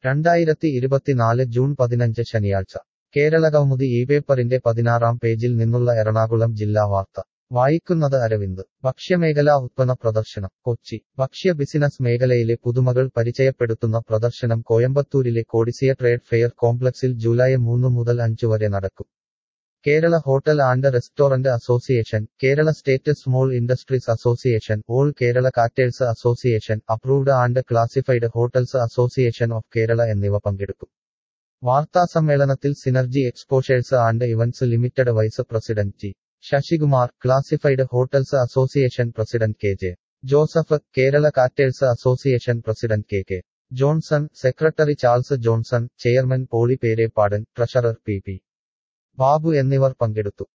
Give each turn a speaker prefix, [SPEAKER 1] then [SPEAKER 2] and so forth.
[SPEAKER 1] രണ്ടായിരത്തി ഇരുപത്തിനാല് ജൂൺ പതിനഞ്ച് ശനിയാഴ്ച കേരളകൗമുദി ഈ പേപ്പറിന്റെ പതിനാറാം പേജിൽ നിന്നുള്ള എറണാകുളം ജില്ലാ വാർത്ത വായിക്കുന്നത് അരവിന്ദ് ഭക്ഷ്യമേഖലാ ഉത്പന്ന പ്രദർശനം കൊച്ചി ഭക്ഷ്യ ബിസിനസ് മേഖലയിലെ പുതുമകൾ പരിചയപ്പെടുത്തുന്ന പ്രദർശനം കോയമ്പത്തൂരിലെ കോഡിസിയ ട്രേഡ് ഫെയർ കോംപ്ലക്സിൽ ജൂലൈ മൂന്ന് മുതൽ അഞ്ച് വരെ നടക്കും Kerala hotel and restaurant association Kerala state small industries association all Kerala caterers association approved and classified hotels association of Kerala എന്നിവ പങ്കെടുക്കും വാർത്താസമ്മേളനത്തിൽ synergy exposures and events limited vice president G Sasikumar classified hotels association president K J Joseph Kerala caterers association president K K Johnson secretary Charles Johnson chairman Poly Perepadan treasurer P P Babu എന്നിവർ പങ്കെടുത്തു